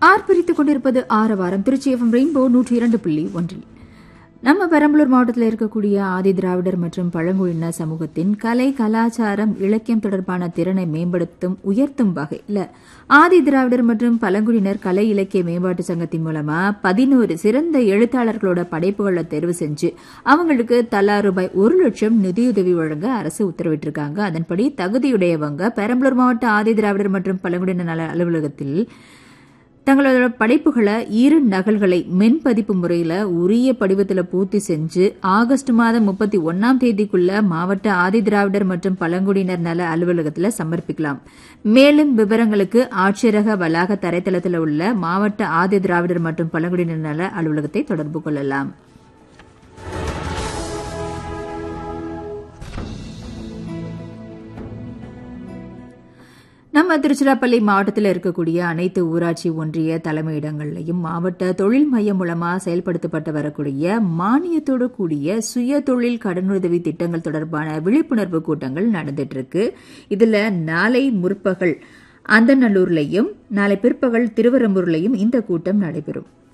ஆர்ப்பரித்துக் கொண்டிருப்பது ஆரவாரம் Trichy FM rainbow நூற்றி இரண்டு புள்ளி ஒன்றில் நம்ம பெரம்பலூர் மாவட்டத்தில் இருக்கக்கூடிய ஆதி திராவிடர் மற்றும் பழங்குடியின சமூகத்தின் கலை கலாச்சாரம் இலக்கியம் தொடர்பான திறனை மேம்படுத்தும் உயர்த்தும் வகையில் ஆதி திராவிடர் மற்றும் பழங்குடியினர் கலை இலக்கிய மேம்பாட்டு சங்கத்தின் மூலமா பதினோரு சிறந்த எழுத்தாளர்களோட படைப்புகளை தேர்வு செஞ்சு அவங்களுக்கு தலா ரூபாய் ஒரு லட்சம் நிதியுதவி வழங்க அரசு உத்தரவிட்டிருக்காங்க அதன்படி தகுதியுடையவங்க பெரம்பலூர் மாவட்ட ஆதி திராவிடர் மற்றும் பழங்குடியினர் நல அலுவலகத்தில் தங்களோட படைப்புகளை இரு நகல்களை மென்பதிப்பு முறையில் உரிய படிவத்தில் பூர்த்தி செஞ்சு ஆகஸ்ட் மாதம் முப்பத்தி ஒன்னாம் தேதிக்குள்ள மாவட்ட ஆதி திராவிடர் மற்றும் பழங்குடியினர் நல அலுவலகத்தில் சமர்ப்பிக்கலாம் மேலும் விவரங்களுக்கு ஆட்சியரக வளாக தரைத்தளத்தில் உள்ள மாவட்ட ஆதி திராவிடர் மற்றும் பழங்குடியினர் நல அலுவலகத்தை தொடர்பு கொள்ளலாம் நம்ம திருச்சிராப்பள்ளி மாவட்டத்தில் இருக்கக்கூடிய அனைத்து ஊராட்சி ஒன்றிய தலைமையிடங்கள்லையும் மாவட்ட தொழில் மையம் மூலமா செயல்படுத்தப்பட்டு வரக்கூடிய மானியத்தோடு கூடிய சுய தொழில் கடனுதவி திட்டங்கள் தொடர்பான விழிப்புணர்வு கூட்டங்கள் நடந்துட்டு இருக்கு இதுல நாளை முற்பகல் அந்தநல்லூர்லையும் நாளை பிற்பகல் திருவரம்பூர்லையும் இந்த கூட்டம் நடைபெறும்